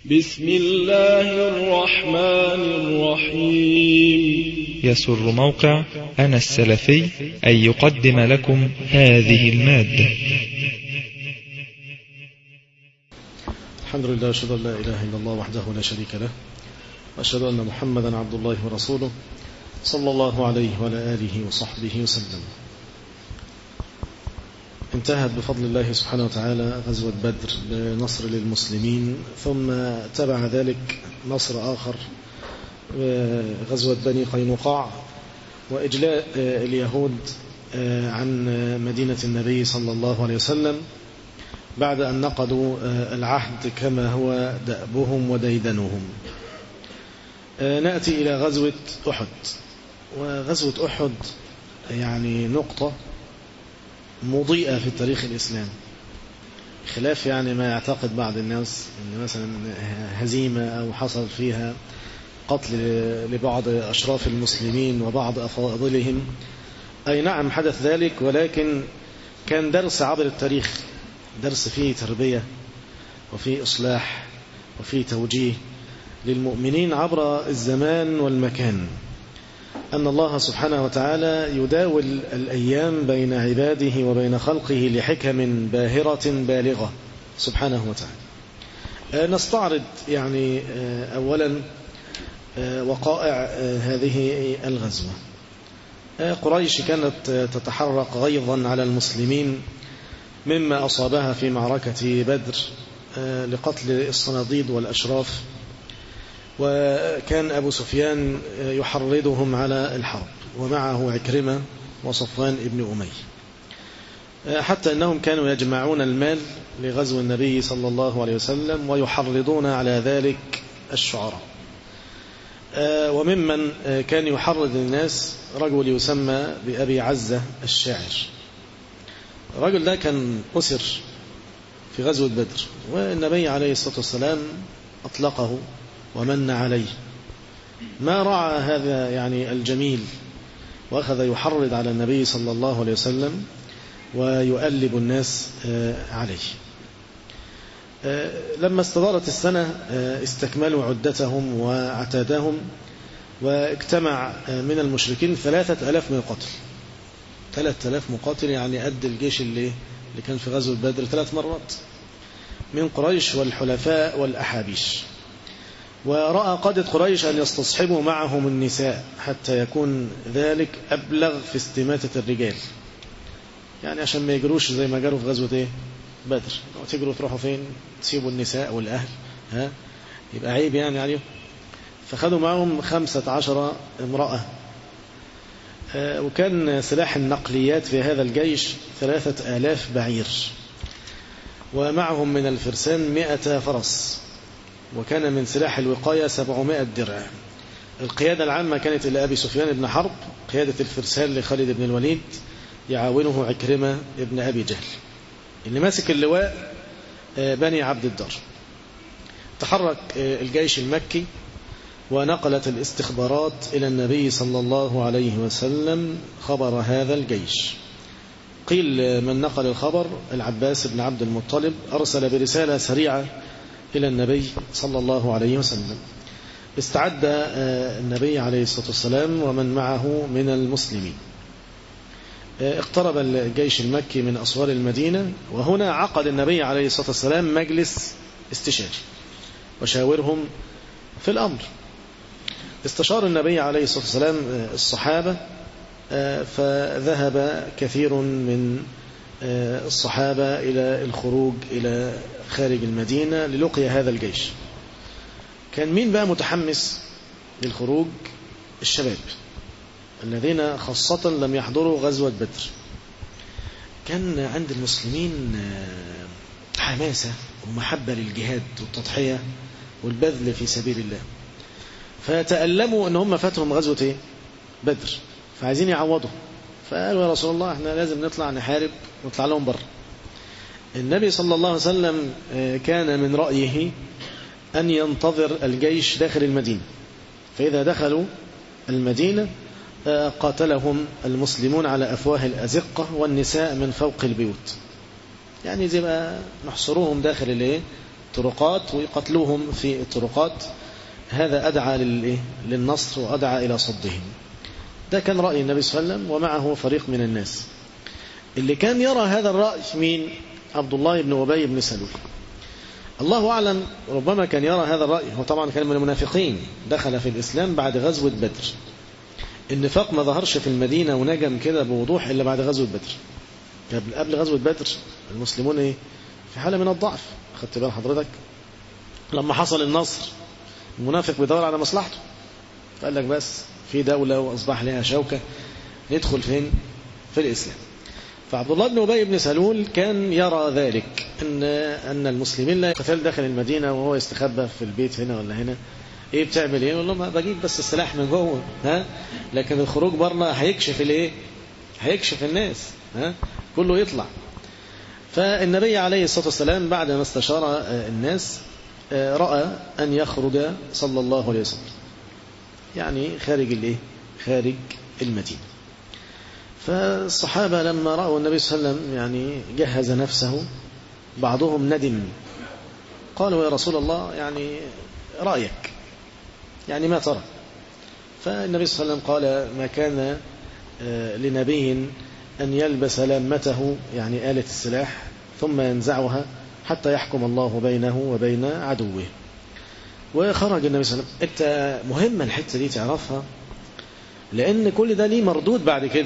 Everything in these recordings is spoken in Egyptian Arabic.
بسم الله الرحمن الرحيم يسر موقع أنا السلفي أن يقدم لكم هذه المادة الحمد لله أشهد أن لا إله إلا الله وحده لا شريك له وأشهد أن محمدا عبد الله ورسوله صلى الله عليه وعلى آله وصحبه وسلم انتهت بفضل الله سبحانه وتعالى غزوة بدر بنصر للمسلمين ثم تبع ذلك نصر آخر غزوة بني قينقاع وإجلاء اليهود عن مدينة النبي صلى الله عليه وسلم بعد أن نقضوا العهد كما هو دأبهم وديدنهم نأتي إلى غزوة أحد وغزوة أحد يعني نقطة مضيئة في التاريخ الإسلامي خلاف يعني ما يعتقد بعض الناس أن مثلا هزيمة أو حصل فيها قتل لبعض أشراف المسلمين وبعض أفاضلهم أي نعم حدث ذلك ولكن كان درس عبر التاريخ درس فيه تربية وفيه إصلاح وفيه توجيه للمؤمنين عبر الزمان والمكان أن الله سبحانه وتعالى يداول الأيام بين عباده وبين خلقه لحكم باهرة بالغة سبحانه وتعالى نستعرض يعني أولا وقائع هذه الغزوة قريش كانت تتحرق غيظا على المسلمين مما أصابها في معركة بدر لقتل الصناديد والأشراف وكان أبو سفيان يحرضهم على الحرب ومعه عكرمة وصفوان ابن أمي حتى أنهم كانوا يجمعون المال لغزو النبي صلى الله عليه وسلم ويحرضون على ذلك الشعراء وممن كان يحرض الناس رجل يسمى بأبي عزة الشاعر الرجل ده كان أسر في غزوة بدر والنبي عليه الصلاة والسلام أطلقه ومن عليه ما رعى هذا يعني الجميل وأخذ يحرض على النبي صلى الله عليه وسلم ويؤلب الناس عليه لما استدارت السنة استكملوا عدتهم وعتادهم واجتمع من المشركين ثلاثة ألاف من القتل ثلاثة ألاف مقاتل يعني قد الجيش اللي, اللي كان في غزوة بدر ثلاث مرات من قريش والحلفاء والأحابيش ورأى قادة قريش أن يستصحبوا معهم النساء حتى يكون ذلك أبلغ في استماتة الرجال يعني عشان ما يجروش زي ما جروا في غزوة إيه؟ بدر لو تجروا تروحوا فين تسيبوا النساء والأهل ها يبقى عيب يعني عليهم فخدوا معهم خمسة عشر امرأة وكان سلاح النقليات في هذا الجيش ثلاثة آلاف بعير ومعهم من الفرسان مئة فرس وكان من سلاح الوقاية سبعمائة درع القيادة العامة كانت إلى أبي سفيان بن حرب قيادة الفرسان لخالد بن الوليد يعاونه عكرمة ابن أبي جهل اللي ماسك اللواء بني عبد الدار تحرك الجيش المكي ونقلت الاستخبارات إلى النبي صلى الله عليه وسلم خبر هذا الجيش قيل من نقل الخبر العباس بن عبد المطلب أرسل برسالة سريعة إلى النبي صلى الله عليه وسلم استعد النبي عليه الصلاة والسلام ومن معه من المسلمين اقترب الجيش المكي من أسوار المدينة وهنا عقد النبي عليه الصلاة والسلام مجلس استشاري وشاورهم في الأمر استشار النبي عليه الصلاة والسلام الصحابة فذهب كثير من الصحابة إلى الخروج إلى خارج المدينة للقي هذا الجيش كان مين بقى متحمس للخروج الشباب الذين خاصة لم يحضروا غزوة بدر كان عند المسلمين حماسة ومحبة للجهاد والتضحية والبذل في سبيل الله فتألموا ان هم فاتهم غزوة ايه بدر فعايزين يعوضوا فقالوا يا رسول الله احنا لازم نطلع نحارب ونطلع لهم بره النبي صلى الله عليه وسلم كان من رأيه أن ينتظر الجيش داخل المدينة فإذا دخلوا المدينة قاتلهم المسلمون على أفواه الأزقة والنساء من فوق البيوت يعني زي ما نحصروهم داخل الايه الطرقات ويقتلوهم في الطرقات هذا أدعى للنصر وأدعى إلى صدهم ده كان رأي النبي صلى الله عليه وسلم ومعه فريق من الناس اللي كان يرى هذا الرأي مين عبد الله بن أبي بن سلول الله أعلم ربما كان يرى هذا الرأي هو طبعا كان من المنافقين دخل في الإسلام بعد غزوة بدر النفاق ما ظهرش في المدينة ونجم كده بوضوح إلا بعد غزوة بدر قبل غزوة بدر المسلمون إيه؟ في حالة من الضعف خدت بال حضرتك لما حصل النصر المنافق بيدور على مصلحته فقال لك بس في دولة وأصبح لها شوكة ندخل فين في الإسلام فعبد الله بن أبي بن سلول كان يرى ذلك أن أن المسلمين لا يقتل داخل المدينة وهو يستخبى في البيت هنا ولا هنا ايه بتعمل ايه والله ما بجيب بس السلاح من جوه ها لكن الخروج بره هيكشف الايه هيكشف الناس ها كله يطلع فالنبي عليه الصلاة والسلام بعد ما استشار الناس رأى أن يخرج صلى الله عليه وسلم يعني خارج الايه خارج المدينة فالصحابة لما رأوا النبي صلى الله عليه وسلم يعني جهز نفسه بعضهم ندم قالوا يا رسول الله يعني رأيك يعني ما ترى فالنبي صلى الله عليه وسلم قال ما كان لنبي أن يلبس لامته يعني آلة السلاح ثم ينزعها حتى يحكم الله بينه وبين عدوه وخرج النبي صلى الله عليه وسلم انت مهمة الحتة دي تعرفها لأن كل ده ليه مردود بعد كده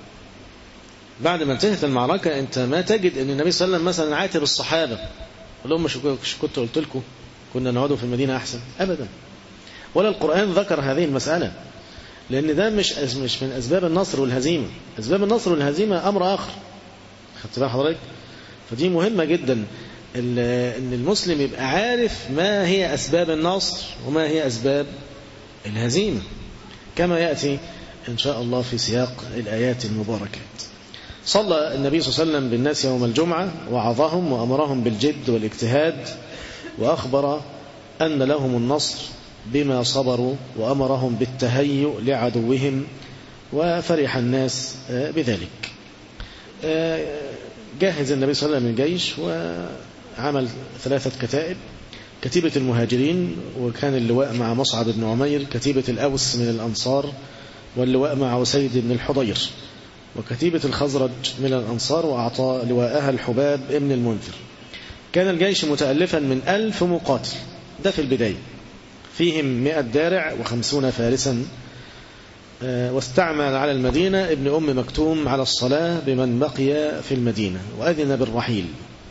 بعد ما انتهت المعركة انت ما تجد ان النبي صلى الله عليه وسلم مثلا عاتب الصحابة قال لهم مش كنت قلت لكم كنا نقعدوا في المدينة أحسن أبدا ولا القرآن ذكر هذه المسألة لأن ده مش مش من أسباب النصر والهزيمة أسباب النصر والهزيمة أمر آخر خدت بال حضرتك فدي مهمة جدا ان المسلم يبقى عارف ما هي أسباب النصر وما هي أسباب الهزيمة كما يأتي إن شاء الله في سياق الآيات المباركات صلى النبي صلى الله عليه وسلم بالناس يوم الجمعة وعظهم وأمرهم بالجد والاجتهاد وأخبر أن لهم النصر بما صبروا وأمرهم بالتهيؤ لعدوهم وفرح الناس بذلك جاهز النبي صلى الله عليه وسلم الجيش وعمل ثلاثة كتائب كتيبة المهاجرين وكان اللواء مع مصعب بن عمير كتيبة الأوس من الأنصار واللواء مع وسيد بن الحضير وكتيبة الخزرج من الأنصار وأعطى لواءها الحباب ابن المنذر كان الجيش متألفا من ألف مقاتل ده في البداية فيهم مئة دارع وخمسون فارسا واستعمل على المدينة ابن أم مكتوم على الصلاة بمن بقي في المدينة وأذن بالرحيل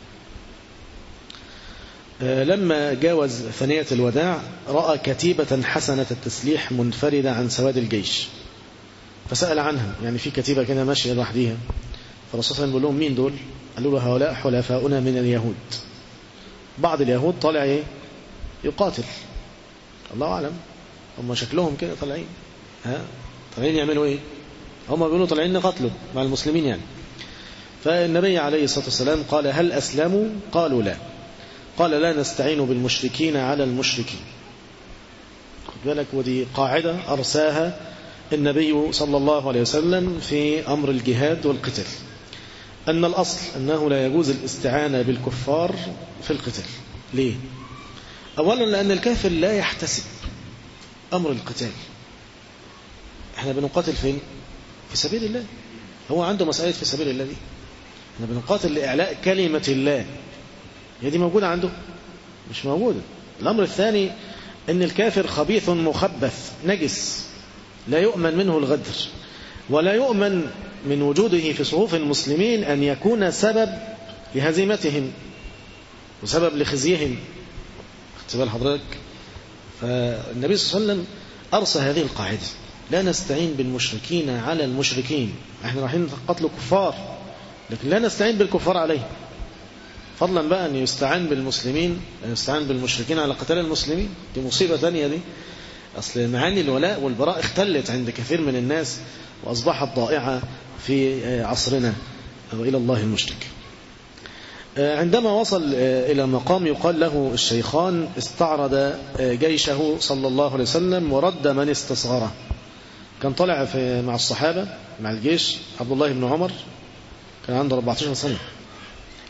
لما جاوز ثنية الوداع رأى كتيبة حسنة التسليح منفردة عن سواد الجيش فسأل عنها يعني في كتيبة كده ماشية لوحديها فالرسول صلى الله عليه وسلم بيقول لهم مين دول قالوا له هؤلاء حلفاؤنا من اليهود بعض اليهود طالع ايه يقاتل الله أعلم هم شكلهم كده طالعين ها طالعين يعملوا ايه هم بيقولوا طالعين نقتلوا مع المسلمين يعني فالنبي عليه الصلاة والسلام قال هل أسلموا قالوا لا قال لا نستعين بالمشركين على المشركين خد بالك ودي قاعدة أرساها النبي صلى الله عليه وسلم في أمر الجهاد والقتال أن الأصل أنه لا يجوز الاستعانة بالكفار في القتال ليه؟ أولا لأن الكافر لا يحتسب أمر القتال احنا بنقاتل فين؟ في سبيل الله هو عنده مسألة في سبيل الله دي احنا بنقاتل لإعلاء كلمة الله هي دي موجودة عنده مش موجودة الأمر الثاني أن الكافر خبيث مخبث نجس لا يؤمن منه الغدر ولا يؤمن من وجوده في صفوف المسلمين أن يكون سبب لهزيمتهم وسبب لخزيهم خدت بال حضرتك فالنبي صلى الله عليه وسلم أرسى هذه القاعدة لا نستعين بالمشركين على المشركين احنا رايحين قتل كفار لكن لا نستعين بالكفار عليه فضلا بقى أن يستعان بالمسلمين أن يستعان بالمشركين على قتال المسلمين دي مصيبة ثانية دي أصل معاني الولاء والبراء اختلت عند كثير من الناس وأصبحت ضائعة في عصرنا وإلى الله المشرك عندما وصل إلى مقام يقال له الشيخان استعرض جيشه صلى الله عليه وسلم ورد من استصغره كان طلع في مع الصحابة مع الجيش عبد الله بن عمر كان عنده 14 سنة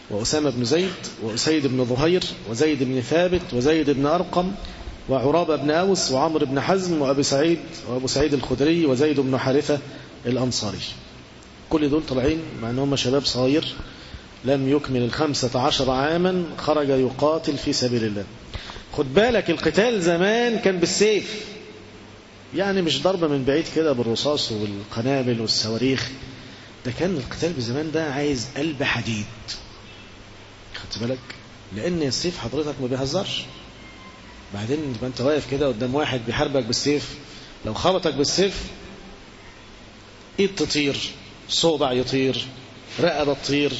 وأسامة بن زيد وأسيد بن ظهير وزيد بن ثابت وزيد بن أرقم وعرابة بن أوس وعمر بن حزم وأبي سعيد وأبو سعيد الخدري وزيد بن حارثة الأنصاري كل دول طالعين مع أنهم شباب صغير لم يكمل الخمسة عشر عاما خرج يقاتل في سبيل الله خد بالك القتال زمان كان بالسيف يعني مش ضربة من بعيد كده بالرصاص والقنابل والصواريخ ده كان القتال بزمان ده عايز قلب حديد خدت بالك لأن السيف حضرتك ما بيهزرش بعدين تبقى انت واقف كده قدام واحد بيحاربك بالسيف لو خبطك بالسيف ايد تطير صوبع يطير رقبة تطير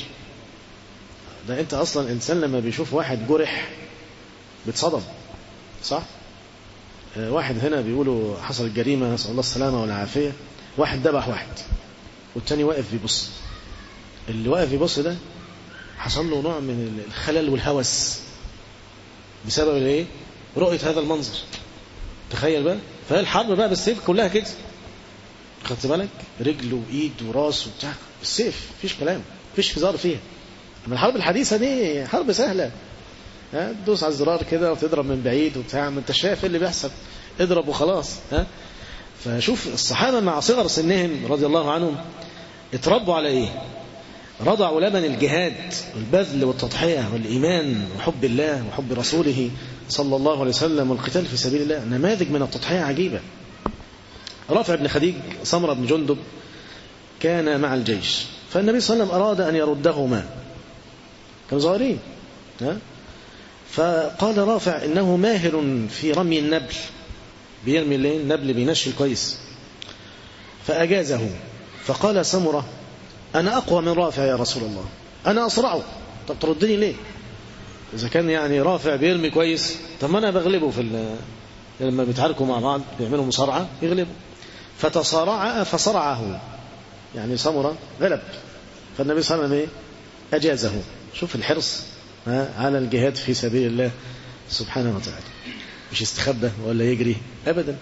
ده انت اصلا انسان لما بيشوف واحد جرح بيتصدم صح آه واحد هنا بيقولوا حصل جريمة نسأل الله السلامة والعافية واحد ذبح واحد والتاني واقف بيبص اللي واقف يبص ده حصل له نوع من الخلل والهوس بسبب الايه رؤية هذا المنظر تخيل بقى فهي الحرب بقى بالسيف كلها كده خدت بالك رجل وايد وراس وبتاع بالسيف مفيش كلام مفيش هزار فيها اما الحرب الحديثة دي حرب سهلة ها تدوس على الزرار كده وتضرب من بعيد وبتاع ما انت شايف ايه اللي بيحصل اضرب وخلاص ها فشوف الصحابة مع صغر سنهم رضي الله عنهم اتربوا على ايه رضعوا لبن الجهاد والبذل والتضحية والإيمان وحب الله وحب رسوله صلى الله عليه وسلم والقتال في سبيل الله نماذج من التضحية عجيبة رافع بن خديج سمرة بن جندب كان مع الجيش فالنبي صلى الله عليه وسلم أراد أن يردهما كانوا صغيرين ها فقال رافع إنه ماهر في رمي النبل بيرمي النبل بينشي كويس فأجازه فقال سمرة أنا أقوى من رافع يا رسول الله أنا أسرعه طب تردني ليه إذا كان يعني رافع بيرمي كويس طب ما أنا بغلبه في لما بيتحركوا مع بعض بيعملوا مصارعة يغلبه فتصارع فصرعه يعني سمرة غلب فالنبي صلى الله عليه وسلم أجازه شوف الحرص على الجهاد في سبيل الله سبحانه وتعالى مش استخبى ولا يجري أبدا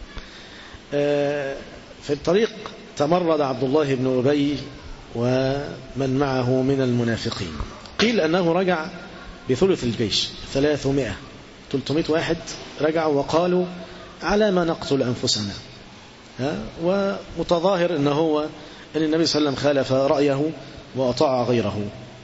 في الطريق تمرد عبد الله بن أبي ومن معه من المنافقين قيل أنه رجع بثلث الجيش ثلاثمائة تلتمائة واحد رجعوا وقالوا على ما نقتل أنفسنا ها ومتظاهر أنه هو أن النبي صلى الله عليه وسلم خالف رأيه وأطاع غيره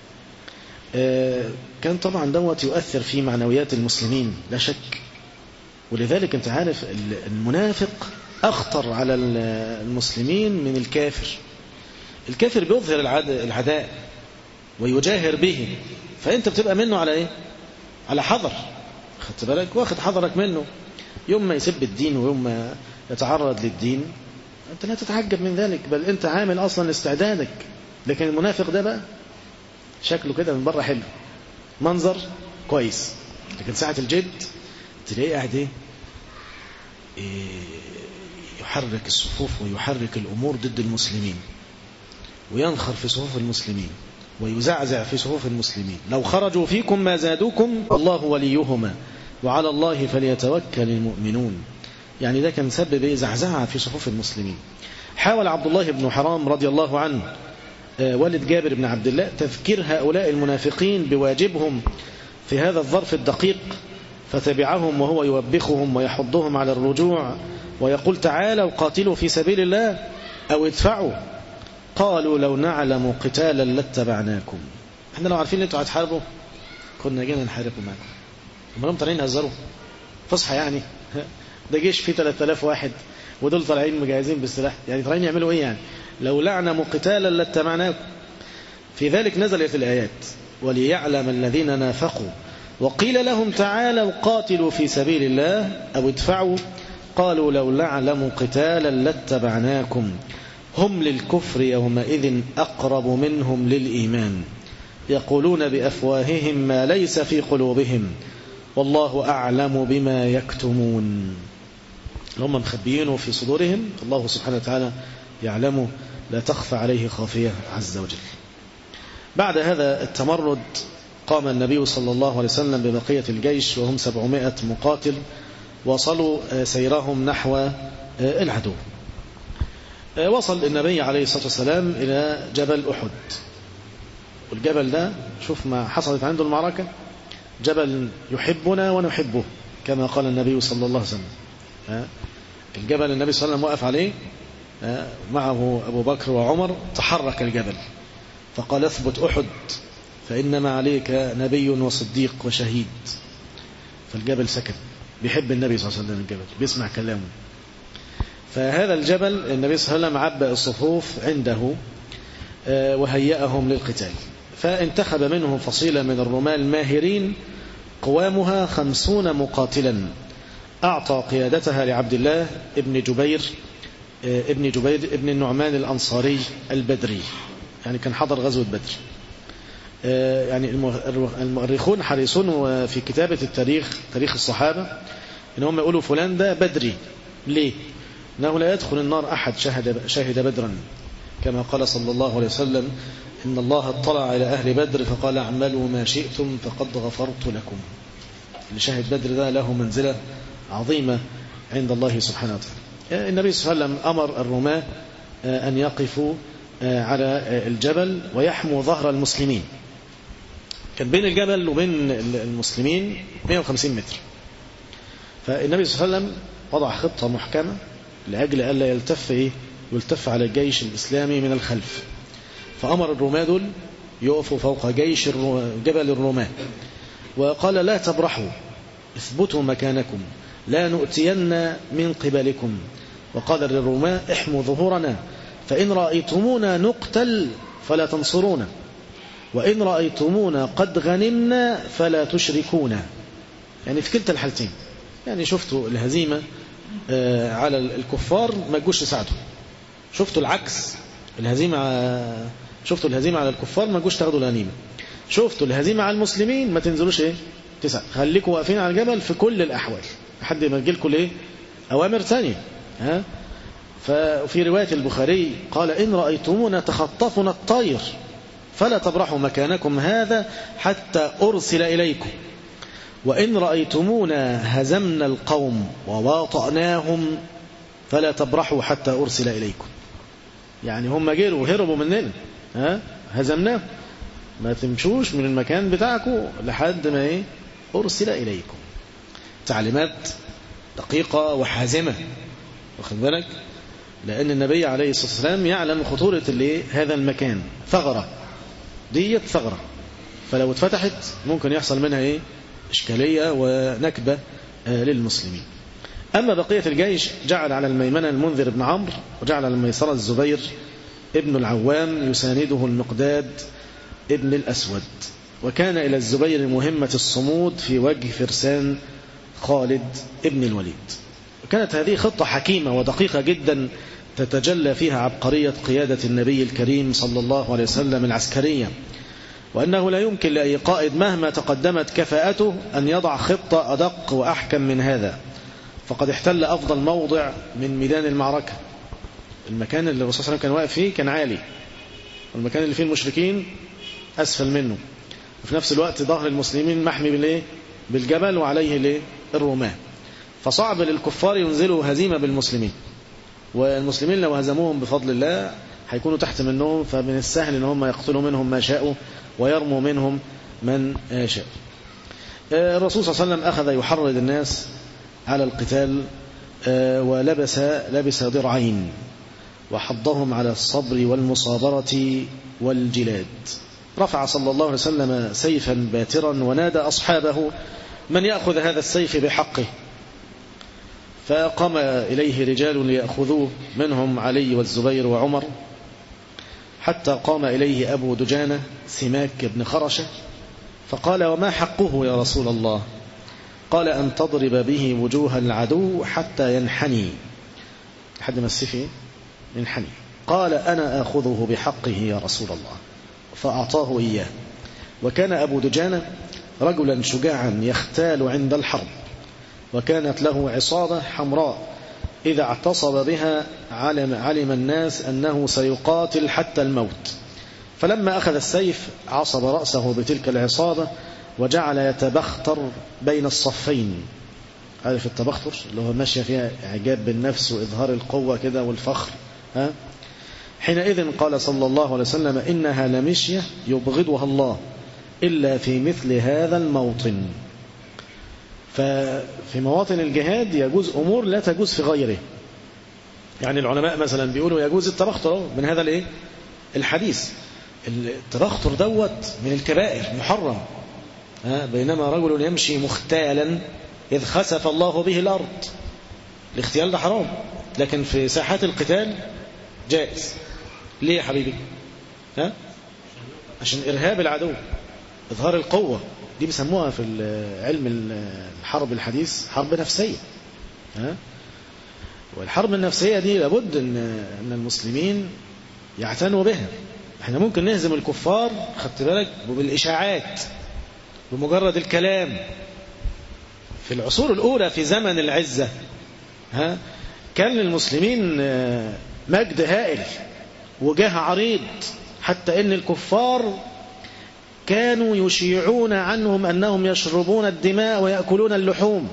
كان طبعا دوت يؤثر في معنويات المسلمين لا شك ولذلك انت عارف المنافق أخطر على المسلمين من الكافر الكافر بيظهر العداء ويجاهر به فأنت بتبقى منه على إيه على حذر خدت بالك واخد حذرك منه يوم ما يسب الدين ويوم ما يتعرض للدين أنت لا تتعجب من ذلك بل أنت عامل أصلا استعدادك لكن المنافق ده بقى شكله كده من بره حلو منظر كويس لكن ساعة الجد تلاقيه قاعد ايه يحرك الصفوف ويحرك الأمور ضد المسلمين وينخر في صفوف المسلمين ويزعزع في صفوف المسلمين لو خرجوا فيكم ما زادوكم الله وليهما وعلى الله فليتوكل المؤمنون يعني ده كان سبب ايه زعزعة في صفوف المسلمين حاول عبد الله بن حرام رضي الله عنه والد جابر بن عبد الله تذكير هؤلاء المنافقين بواجبهم في هذا الظرف الدقيق فتبعهم وهو يوبخهم ويحضهم على الرجوع ويقول تعالوا قاتلوا في سبيل الله أو ادفعوا قالوا لو نعلم قتالا لاتبعناكم احنا لو عارفين ان انتوا هتحاربوا كنا جينا نحاربوا معكم هم لهم طالعين يهزروا فصحى يعني ده جيش فيه 3000 واحد ودول طالعين مجهزين بالسلاح يعني طالعين يعملوا ايه يعني لو نعلم قتالا لاتبعناكم في ذلك نزلت الآيات وليعلم الذين نافقوا وقيل لهم تعالوا قاتلوا في سبيل الله أو ادفعوا قالوا لو نعلم قتالا لاتبعناكم هم للكفر يومئذ أقرب منهم للإيمان يقولون بأفواههم ما ليس في قلوبهم والله أعلم بما يكتمون هم مخبيينه في صدورهم الله سبحانه وتعالى يعلم لا تخفى عليه خافية عز وجل بعد هذا التمرد قام النبي صلى الله عليه وسلم ببقية الجيش وهم سبعمائة مقاتل وصلوا سيرهم نحو العدو وصل النبي عليه الصلاة والسلام إلى جبل أحد والجبل ده شوف ما حصلت عنده المعركة جبل يحبنا ونحبه كما قال النبي صلى الله عليه وسلم الجبل النبي صلى الله عليه وسلم وقف عليه معه أبو بكر وعمر تحرك الجبل فقال اثبت أحد فإنما عليك نبي وصديق وشهيد فالجبل سكت بيحب النبي صلى الله عليه وسلم الجبل بيسمع كلامه فهذا الجبل النبي صلى الله عليه وسلم عبأ الصفوف عنده وهيأهم للقتال فانتخب منهم فصيلة من الرماة الماهرين قوامها خمسون مقاتلا أعطى قيادتها لعبد الله ابن جبير ابن جبير ابن النعمان الأنصاري البدري يعني كان حضر غزوة بدر يعني المؤرخون حريصون في كتابة التاريخ تاريخ الصحابة إن هم يقولوا فلان ده بدري ليه؟ إنه لا يدخل النار أحد شهد, شهد بدرا كما قال صلى الله عليه وسلم إن الله اطلع إلى أهل بدر فقال اعملوا ما شئتم فقد غفرت لكم اللي شهد بدر ده له منزلة عظيمة عند الله سبحانه وتعالى النبي صلى الله عليه وسلم أمر الرماة أن يقفوا على الجبل ويحموا ظهر المسلمين كان بين الجبل وبين المسلمين 150 متر فالنبي صلى الله عليه وسلم وضع خطة محكمة لأجل ألا يلتف إيه؟ يلتف على الجيش الإسلامي من الخلف فأمر الرماة دول يقفوا فوق جيش جبل الرماة وقال لا تبرحوا اثبتوا مكانكم لا نؤتين من قبلكم وقال للرماة احموا ظهورنا فإن رأيتمونا نقتل فلا تنصرونا وإن رأيتمونا قد غنمنا فلا تشركونا يعني في كلتا الحالتين يعني شفتوا الهزيمة على الكفار ما تجوش تساعدوا شفتوا العكس الهزيمة شفتوا الهزيمة على الكفار ما تجوش تاخدوا الغنيمة شفتوا الهزيمة على المسلمين ما تنزلوش ايه تساعدوا خليكوا واقفين على الجبل في كل الأحوال لحد ما تجيلكوا ايه أوامر ثانية ها ففي رواية البخاري قال إن رأيتمونا تخطفنا الطير فلا تبرحوا مكانكم هذا حتى أرسل إليكم وإن رأيتمونا هزمنا القوم وواطأناهم فلا تبرحوا حتى أرسل إليكم يعني هم جروا هربوا مننا ها هزمناهم ما تمشوش من المكان بتاعكم لحد ما ايه أرسل إليكم تعليمات دقيقة وحازمة واخد بالك لأن النبي عليه الصلاة والسلام يعلم خطورة اللي هذا المكان ثغرة ديت ثغرة فلو اتفتحت ممكن يحصل منها ايه إشكالية ونكبة للمسلمين أما بقية الجيش جعل على الميمنة المنذر بن عمرو وجعل على الميسرة الزبير ابن العوام يسانده المقداد ابن الأسود وكان إلى الزبير مهمة الصمود في وجه فرسان خالد ابن الوليد وكانت هذه خطة حكيمة ودقيقة جدا تتجلى فيها عبقرية قيادة النبي الكريم صلى الله عليه وسلم العسكرية وأنه لا يمكن لأي قائد مهما تقدمت كفاءته أن يضع خطة أدق وأحكم من هذا فقد احتل أفضل موضع من ميدان المعركة المكان اللي الرسول صلى الله عليه وسلم كان واقف فيه كان عالي والمكان اللي فيه المشركين أسفل منه وفي نفس الوقت ظهر المسلمين محمي بالايه بالجبل وعليه الايه الرماة فصعب للكفار ينزلوا هزيمة بالمسلمين والمسلمين لو هزموهم بفضل الله هيكونوا تحت منهم فمن السهل ان هم يقتلوا منهم ما شاءوا ويرموا منهم من شاء الرسول صلى الله عليه وسلم أخذ يحرض الناس على القتال ولبس لبس درعين وحضهم على الصبر والمصابرة والجلاد رفع صلى الله عليه وسلم سيفا باترا ونادى أصحابه من يأخذ هذا السيف بحقه فقام إليه رجال ليأخذوه منهم علي والزبير وعمر حتى قام إليه أبو دجانة سماك بن خرشة فقال وما حقه يا رسول الله قال أن تضرب به وجوه العدو حتى ينحني حد ما السيف ينحني قال أنا آخذه بحقه يا رسول الله فأعطاه إياه وكان أبو دجانة رجلا شجاعا يختال عند الحرب وكانت له عصابة حمراء إذا اعتصب بها علم, علم الناس أنه سيقاتل حتى الموت فلما أخذ السيف عصب رأسه بتلك العصابة وجعل يتبختر بين الصفين عارف التبختر اللي هو ماشية فيها إعجاب بالنفس وإظهار القوة كده والفخر ها حينئذ قال صلى الله عليه وسلم إنها لمشية يبغضها الله إلا في مثل هذا الموطن ففي مواطن الجهاد يجوز أمور لا تجوز في غيره يعني العلماء مثلا بيقولوا يجوز التبختر من هذا الايه الحديث التبختر دوت من الكبائر محرم بينما رجل يمشي مختالا إذ خسف الله به الأرض الاختيال ده حرام لكن في ساحات القتال جائز ليه يا حبيبي ها؟ عشان إرهاب العدو إظهار القوة دي بيسموها في علم الحرب الحديث حرب نفسية ها؟ والحرب النفسية دي لابد ان ان المسلمين يعتنوا بها احنا ممكن نهزم الكفار خدت بالك بالإشاعات بمجرد الكلام في العصور الأولى في زمن العزة ها كان للمسلمين مجد هائل وجاه عريض حتى ان الكفار كانوا يشيعون عنهم أنهم يشربون الدماء ويأكلون اللحوم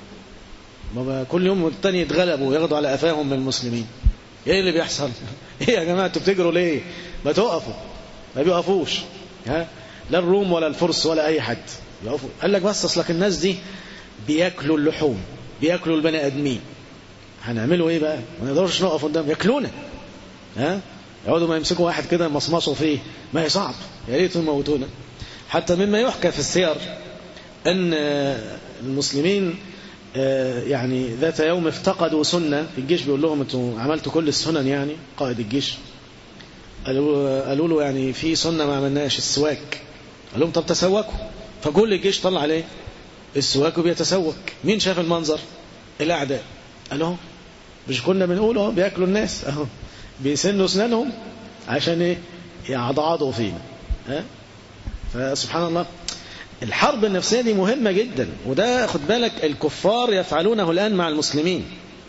كل يوم والتاني يتغلبوا وياخدوا على قفاهم من المسلمين ايه اللي بيحصل ايه يا جماعه انتوا بتجروا ليه ما تقفوا ما بيقفوش ها لا الروم ولا الفرس ولا اي حد يقفوا قال لك بس اصلك الناس دي بياكلوا اللحوم بياكلوا البني ادمين هنعملوا ايه بقى ما نقدرش نقف قدام ياكلونا ها يقعدوا ما يمسكوا واحد كده مصمصوا فيه ما هي صعب يا ريت يموتونا حتى مما يحكى في السير ان المسلمين يعني ذات يوم افتقدوا سنة الجيش بيقول لهم انتوا عملتوا كل السنن يعني قائد الجيش قالوا, قالوا له يعني في سنة ما عملناش السواك قال لهم طب تسوكوا فكل الجيش طلع عليه السواك وبيتسوك مين شاف المنظر الأعداء قال اهو مش كنا بنقول اهو بياكلوا الناس اهو بيسنوا اسنانهم عشان ايه يعضعضوا فينا ها فسبحان الله الحرب النفسية دي مهمة جدا وده خد بالك الكفار يفعلونه الآن مع المسلمين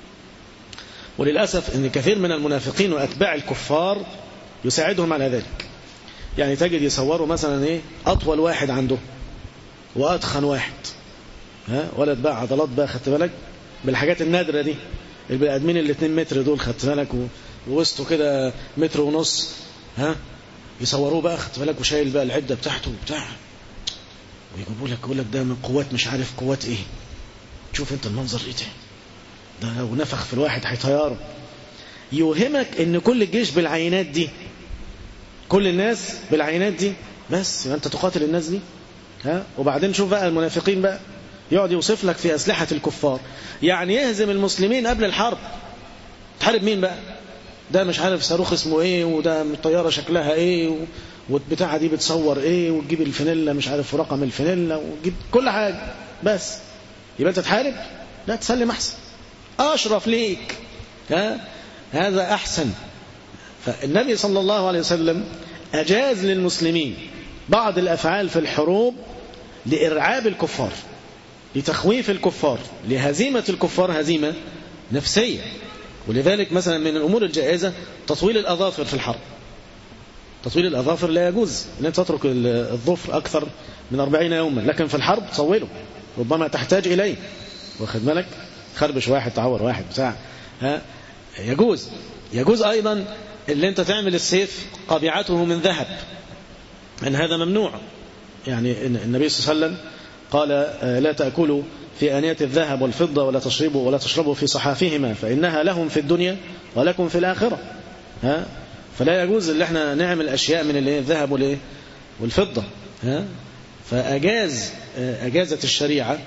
وللأسف أن كثير من المنافقين وأتباع الكفار يساعدهم على ذلك يعني تجد يصوروا مثلا إيه أطول واحد عنده وأتخن واحد ها ولد بقى عضلات بقى خدت بالك بالحاجات النادرة دي البني آدمين اللي 2 متر دول خدت بالك ووسطه كده متر ونص ها يصوروه بقى خدت بالك وشايل بقى العدة بتاعته وبتاع ويجيبوا لك يقول لك ده من قوات مش عارف قوات ايه شوف انت المنظر ايه ده ده لو نفخ في الواحد هيطيره يوهمك ان كل الجيش بالعينات دي كل الناس بالعينات دي بس يبقى انت تقاتل الناس دي ها وبعدين شوف بقى المنافقين بقى يقعد يوصف لك في أسلحة الكفار يعني يهزم المسلمين قبل الحرب تحارب مين بقى ده مش عارف صاروخ اسمه ايه وده الطيارة شكلها ايه والبتاعة دي بتصور ايه وتجيب الفانيلا مش عارف رقم الفانيلا وتجيب كل حاجة بس يبقى انت تحارب لا تسلم احسن اشرف ليك ها هذا احسن فالنبي صلى الله عليه وسلم اجاز للمسلمين بعض الافعال في الحروب لارعاب الكفار لتخويف الكفار لهزيمة الكفار هزيمة نفسية ولذلك مثلا من الأمور الجائزة تطويل الأظافر في الحرب تطويل الأظافر لا يجوز أن أنت تترك الظفر أكثر من أربعين يوما لكن في الحرب طوله ربما تحتاج إليه واخد بالك خربش واحد تعور واحد بتاع ها يجوز يجوز أيضا اللي أنت تعمل السيف قابعته من ذهب أن هذا ممنوع يعني النبي صلى الله عليه وسلم قال لا تأكلوا في آنية الذهب والفضة ولا تشربوا ولا تشربوا في صحافهما فإنها لهم في الدنيا ولكم في الآخرة ها فلا يجوز ان احنا نعمل أشياء من الذهب والفضة ها فأجاز أجازت الشريعة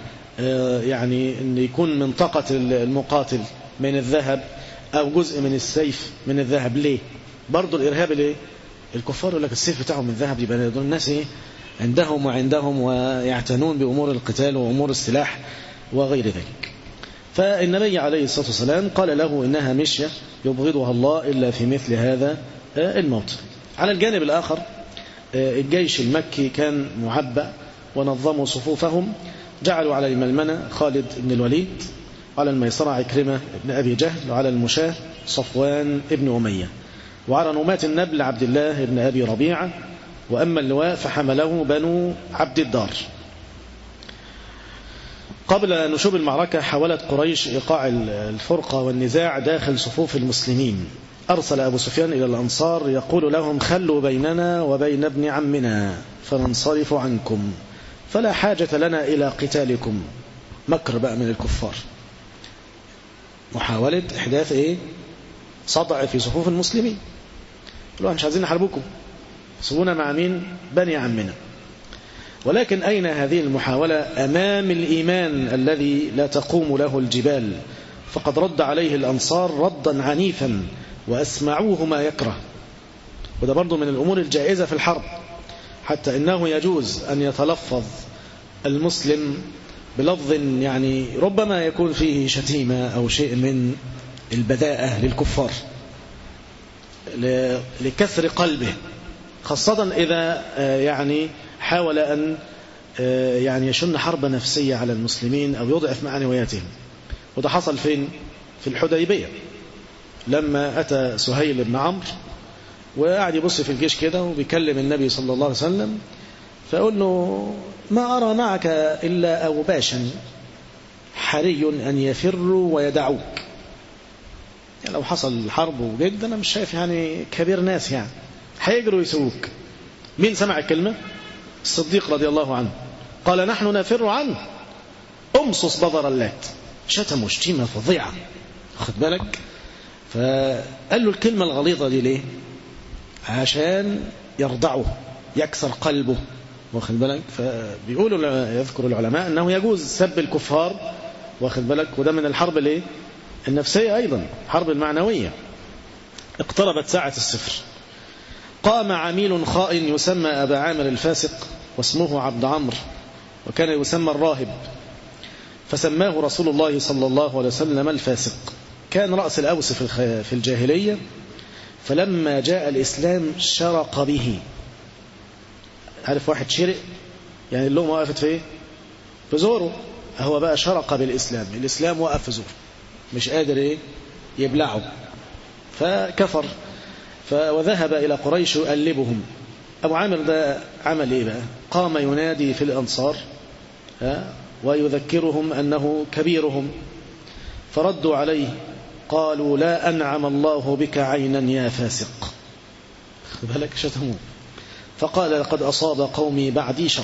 يعني أن يكون منطقة المقاتل من الذهب أو جزء من السيف من الذهب ليه برضو الإرهاب ليه الكفار يقول لك السيف بتاعهم من ذهب يبقى دول الناس ايه عندهم وعندهم ويعتنون بأمور القتال وأمور السلاح وغير ذلك فالنبي عليه الصلاة والسلام قال له إنها مشية يبغضها الله إلا في مثل هذا الموت على الجانب الآخر الجيش المكي كان معبأ ونظموا صفوفهم جعلوا على الملمنة خالد بن الوليد وعلى الميسرة عكرمة بن أبي جهل وعلى المشاه صفوان بن أمية وعلى نوماة النبل عبد الله بن أبي ربيعة وأما اللواء فحمله بنو عبد الدار قبل نشوب المعركة حاولت قريش إيقاع الفرقة والنزاع داخل صفوف المسلمين أرسل أبو سفيان إلى الأنصار يقول لهم خلوا بيننا وبين ابن عمنا فننصرف عنكم فلا حاجة لنا إلى قتالكم مكر بقى من الكفار محاولة إحداث إيه صدع في صفوف المسلمين قالوا مش عايزين نحاربكم سيبونا مع مين بني عمنا ولكن أين هذه المحاولة أمام الإيمان الذي لا تقوم له الجبال فقد رد عليه الأنصار ردا عنيفا وأسمعوه ما يكره وده برضو من الأمور الجائزة في الحرب حتى إنه يجوز أن يتلفظ المسلم بلفظ يعني ربما يكون فيه شتيمة أو شيء من البذاءة للكفار لكسر قلبه خاصة إذا يعني حاول أن يعني يشن حرب نفسية على المسلمين أو يضعف معنوياتهم وده حصل فين في الحديبية لما أتى سهيل بن عمرو وقعد يبص في الجيش كده وبيكلم النبي صلى الله عليه وسلم فقال له ما أرى معك إلا أوباشا حري أن يفروا ويدعوك يعني لو حصل حرب وجد أنا مش شايف يعني كبير ناس يعني هيجروا يسووك مين سمع الكلمة الصديق رضي الله عنه قال نحن نفر عنه امصص بذر اللات شتموا شتيمة فظيعة خد بالك فقال له الكلمة الغليظة دي ليه عشان يرضعه يكسر قلبه واخد بالك فبيقولوا يذكر العلماء أنه يجوز سب الكفار واخد بالك وده من الحرب الايه النفسية أيضا حرب المعنوية اقتربت ساعة الصفر قام عميل خائن يسمى أبا عامر الفاسق واسمه عبد عمرو وكان يسمى الراهب فسماه رسول الله صلى الله عليه وسلم الفاسق كان رأس الأوس في الجاهلية فلما جاء الإسلام شرق به عارف واحد شرق يعني اللوم وقفت في ايه في زوره هو بقى شرق بالإسلام الإسلام وقف في زوره مش قادر ايه يبلعه فكفر وذهب إلى قريش يؤلبهم أبو عامر ده عمل إيه بقى قام ينادي في الأنصار ويذكرهم أنه كبيرهم فردوا عليه قالوا لا أنعم الله بك عينا يا فاسق بالك شتموه فقال لقد أصاب قومي بعدي شر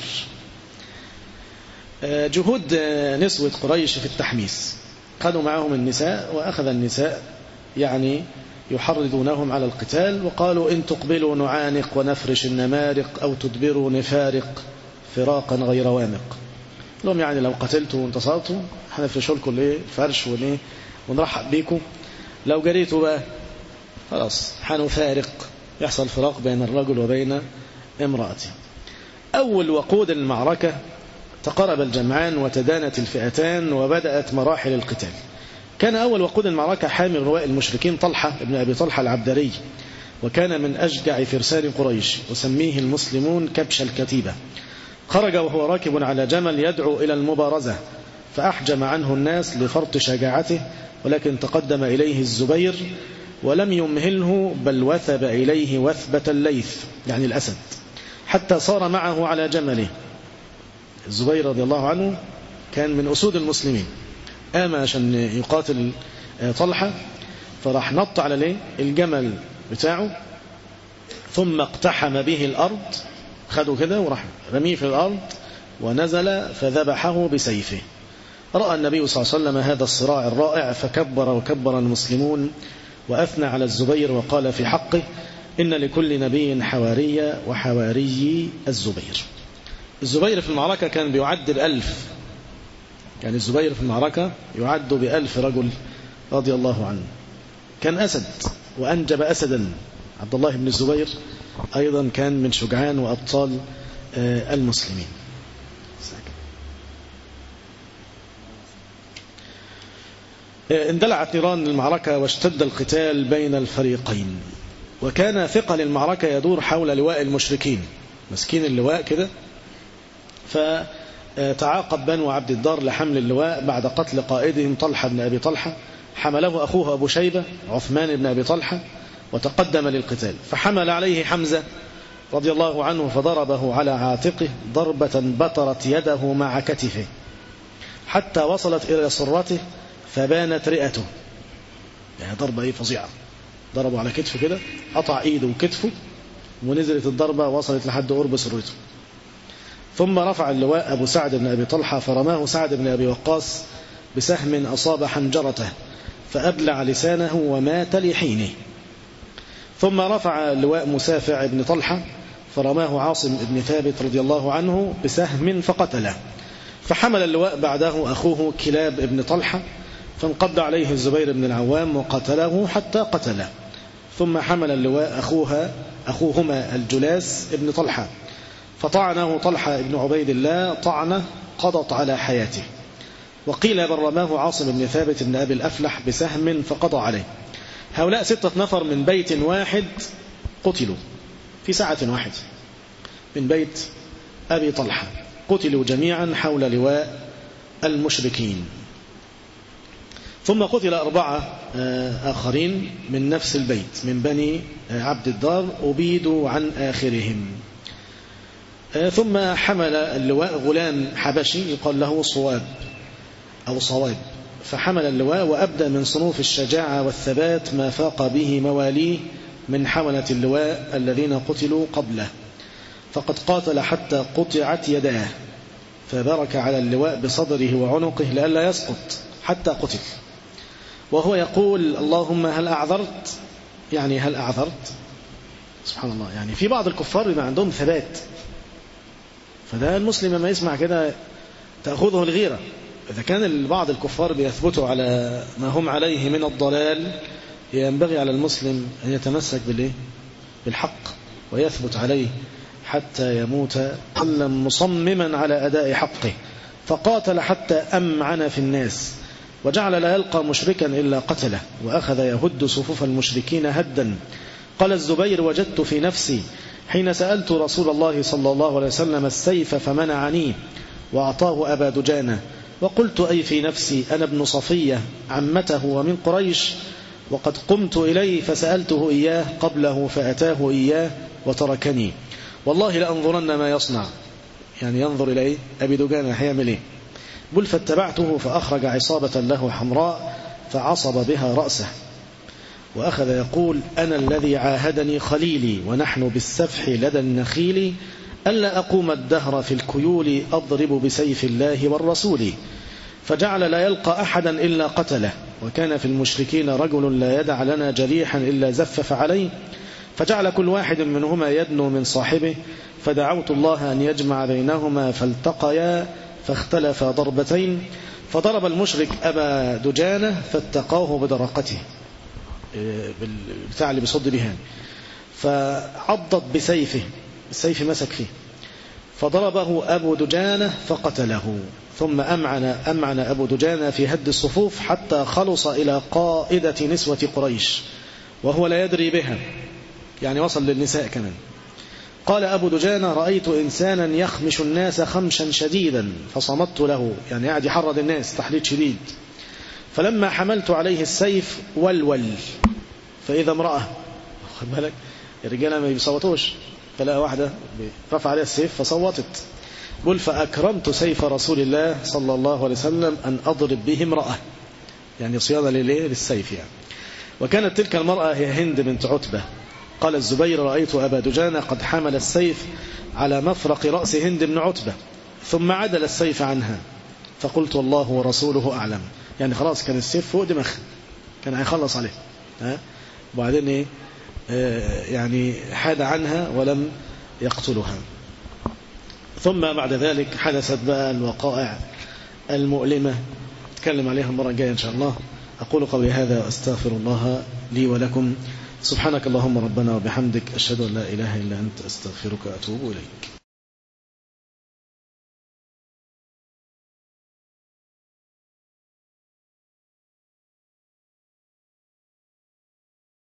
جهود نسوة قريش في التحميس خذوا معهم النساء وأخذ النساء يعني يحرضونهم على القتال وقالوا إن تقبلوا نعانق ونفرش النمارق أو تدبروا نفارق فراقا غير وامق لهم يعني لو قتلتوا وانتصرتوا هنفرشوا لكم الايه فرش وليه ونرحب بيكم لو جريتوا بقى خلاص هنفارق يحصل فراق بين الرجل وبين امرأته أول وقود المعركة تقرب الجمعان وتدانت الفئتان وبدأت مراحل القتال كان أول وقود المعركة حامل رواء المشركين طلحة ابن أبي طلحة العبدري وكان من أشجع فرسان قريش وسميه المسلمون كبش الكتيبة خرج وهو راكب على جمل يدعو إلى المبارزة فأحجم عنه الناس لفرط شجاعته ولكن تقدم إليه الزبير ولم يمهله بل وثب إليه وثبة الليث يعني الأسد حتى صار معه على جمله الزبير رضي الله عنه كان من أسود المسلمين قام عشان يقاتل طلحة فراح نط على ليه الجمل بتاعه ثم اقتحم به الأرض خده كده وراح رميه في الأرض ونزل فذبحه بسيفه رأى النبي صلى الله عليه وسلم هذا الصراع الرائع فكبر وكبر المسلمون وأثنى على الزبير وقال في حقه إن لكل نبي حواري وحواري الزبير الزبير في المعركة كان بيعد بألف يعني الزبير في المعركة يعد بألف رجل رضي الله عنه كان أسد وأنجب أسدا عبد الله بن الزبير أيضا كان من شجعان وأبطال المسلمين اندلعت نيران المعركة واشتد القتال بين الفريقين وكان ثقل المعركة يدور حول لواء المشركين مسكين اللواء كده فتعاقب بنو عبد الدار لحمل اللواء بعد قتل قائدهم طلحة بن أبي طلحة حمله أخوه أبو شيبة عثمان بن أبي طلحة وتقدم للقتال فحمل عليه حمزة رضي الله عنه فضربه على عاتقه ضربة بطرت يده مع كتفه حتى وصلت إلى سرته فبانت رئته يعني ضربة إيه فظيعة ضربه على كتفه كده قطع ايده وكتفه ونزلت الضربة وصلت لحد قرب سرته ثم رفع اللواء أبو سعد بن أبي طلحة فرماه سعد بن أبي وقاص بسهم أصاب حنجرته فأبلع لسانه ومات لحينه ثم رفع اللواء مسافع بن طلحة فرماه عاصم بن ثابت رضي الله عنه بسهم فقتله فحمل اللواء بعده أخوه كلاب بن طلحة فانقض عليه الزبير بن العوام وقتله حتى قتله ثم حمل اللواء أخوها أخوهما الجلاس بن طلحة فطعنه طلحة بن عبيد الله طعنة قضت على حياته وقيل بل رماه عاصم بن ثابت بن أبي الأفلح بسهم فقضى عليه هؤلاء ستة نفر من بيت واحد قتلوا في ساعة واحدة من بيت أبي طلحة قتلوا جميعا حول لواء المشركين ثم قتل أربعة آخرين من نفس البيت من بني عبد الدار أبيدوا عن آخرهم ثم حمل اللواء غلام حبشي يقال له صواب أو صواب فحمل اللواء وأبدى من صنوف الشجاعة والثبات ما فاق به مواليه من حملة اللواء الذين قتلوا قبله فقد قاتل حتى قطعت يداه فبرك على اللواء بصدره وعنقه لئلا يسقط حتى قتل وهو يقول اللهم هل أعذرت يعني هل أعذرت سبحان الله يعني في بعض الكفار يبقى عندهم ثبات فده المسلم لما يسمع كده تأخذه الغيرة إذا كان بعض الكفار بيثبتوا على ما هم عليه من الضلال ينبغي على المسلم أن يتمسك بالإيه؟ بالحق ويثبت عليه حتى يموت قلا مصمما على أداء حقه فقاتل حتى أمعن في الناس وجعل لا يلقى مشركا إلا قتله وأخذ يهد صفوف المشركين هدا قال الزبير وجدت في نفسي حين سألت رسول الله صلى الله عليه وسلم السيف فمنعني وأعطاه أبا دجانة وقلت أي في نفسي أنا ابن صفية عمته ومن قريش وقد قمت إليه فسألته إياه قبله فأتاه إياه وتركني والله لأنظرن ما يصنع يعني ينظر إليه أبي دجانة هيعمل إيه بل فاتبعته فأخرج عصابة له حمراء فعصب بها رأسه وأخذ يقول أنا الذي عاهدني خليلي ونحن بالسفح لدى النخيل ألا أقوم الدهر في الكيول أضرب بسيف الله والرسول فجعل لا يلقى أحدا إلا قتله وكان في المشركين رجل لا يدع لنا جريحا إلا زفف عليه فجعل كل واحد منهما يدنو من صاحبه فدعوت الله أن يجمع بينهما فالتقيا فاختلفا ضربتين فضرب المشرك أبا دجانة فاتقاه بدرقته بتاع اللي بيصد بها فعضت بسيفه السيف مسك فيه فضربه أبو دجانة فقتله ثم أمعن, أمعن أبو دجانة في هد الصفوف حتى خلص إلى قائدة نسوة قريش وهو لا يدري بها يعني وصل للنساء كمان قال أبو دجانة رأيت إنسانا يخمش الناس خمشا شديدا فصمت له يعني قاعد يحرض الناس تحريض شديد فلما حملت عليه السيف ولول فإذا امرأة خد بالك الرجالة ما بيصوتوش فلقى واحدة رفع عليها السيف فصوتت قل فأكرمت سيف رسول الله صلى الله عليه وسلم أن أضرب به امرأة يعني صيانة لليه للسيف يعني وكانت تلك المرأة هي هند بنت عتبة قال الزبير رأيت أبا دجانة قد حمل السيف على مفرق رأس هند بن عتبة ثم عدل السيف عنها فقلت الله ورسوله أعلم يعني خلاص كان السيف فوق دماغ كان هيخلص عليه ها وبعدين ايه آه يعني حاد عنها ولم يقتلها ثم بعد ذلك حدثت بقى الوقائع المؤلمة نتكلم عليها المرة الجاية إن شاء الله أقول قولي هذا وأستغفر الله لي ولكم سبحانك اللهم ربنا وبحمدك أشهد أن لا إله إلا أنت أستغفرك وأتوب إليك